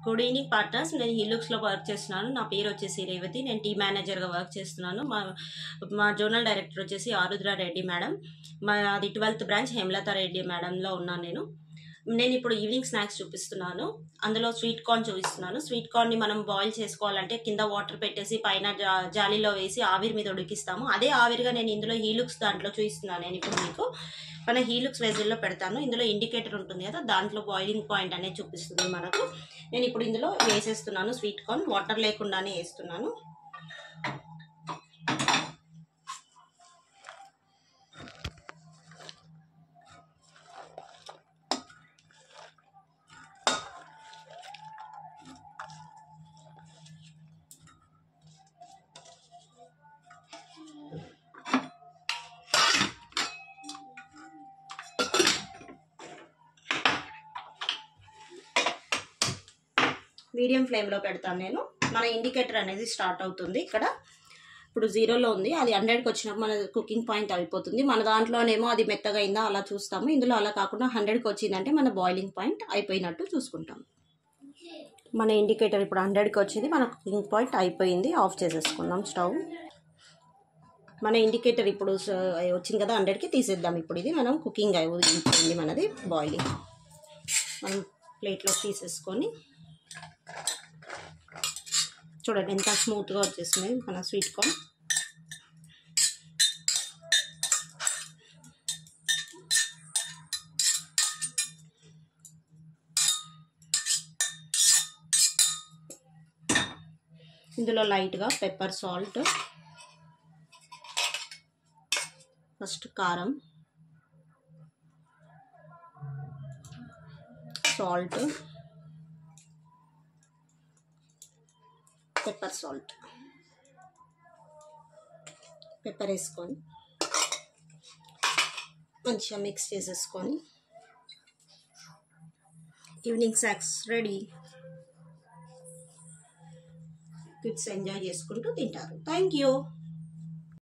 good evening partners నేను హీలుక్స్లో work చేస్తున్నాను నా పేరు వచ్చేసి రేవతి నేను టీమ్ మేనేజర్గా వర్క్ చేస్తున్నాను మా మా జోనల్ డైరెక్టర్ వచ్చేసి ఆరుద్ర రెడ్డి మేడం మాది ట్వెల్త్ బ్రాంచ్ హేమలత రెడ్డి మేడంలో ఉన్నాను నేను నేను ఇప్పుడు ఈవినింగ్ స్నాక్స్ చూపిస్తున్నాను అందులో స్వీట్ కార్న్ చూపిస్తున్నాను స్వీట్ కార్న్ని మనం బాయిల్ చేసుకోవాలంటే కింద వాటర్ పెట్టేసి పైన జా జాలీలో వేసి ఆవిరి మీద ఉడికిస్తాము అదే ఆవిరిగా నేను ఇందులో హీలుక్స్ దాంట్లో చూపిస్తున్నాను నేను ఇప్పుడు మీకు మన హీలుక్స్ వెజిల్లో పెడతాను ఇందులో ఇండికేటర్ ఉంటుంది కదా దాంట్లో బాయిలింగ్ పాయింట్ అనేది చూపిస్తుంది మనకు నేను ఇప్పుడు ఇందులో వేసేస్తున్నాను స్వీట్ కార్న్ వాటర్ లేకుండానే వేస్తున్నాను మీడియం ఫ్లేమ్లో పెడతాను నేను మన ఇండికేటర్ అనేది స్టార్ట్ అవుతుంది ఇక్కడ ఇప్పుడు జీరోలో ఉంది అది హండ్రెడ్కి వచ్చినప్పుడు మన కుకింగ్ పాయింట్ అయిపోతుంది మన దాంట్లోనేమో అది మెత్తగా అయిందా అలా చూస్తాము ఇందులో అలా కాకుండా హండ్రెడ్కి వచ్చిందంటే మన బాయిలింగ్ పాయింట్ అయిపోయినట్టు చూసుకుంటాం మన ఇండికేటర్ ఇప్పుడు హండ్రెడ్కి వచ్చింది మన కుకింగ్ పాయింట్ అయిపోయింది ఆఫ్ చేసేసుకుందాం స్టవ్ మన ఇండికేటర్ ఇప్పుడు స- వచ్చింది కదా హండ్రెడ్కి తీసేద్దాం ఇప్పుడు ఇది మనం కుకింగ్ అయిపోయింది మనది బాయిలింగ్ మనం ప్లేట్లో తీసేసుకొని చూడండి ఎంత స్మూత్గా వచ్చేసింది మన స్వీట్ కార్న్ ఇందులో లైట్గా పెప్పర్ సాల్ట్ ఫస్ట్ కారం సాల్ట్ పెప్పర్ సాల్ట్ పెప్పర్ వేసుకొని మంచిగా మిక్స్ చేసేసుకొని evening snacks ready kids enjoy చేసుకుంటూ తింటారు థ్యాంక్ యూ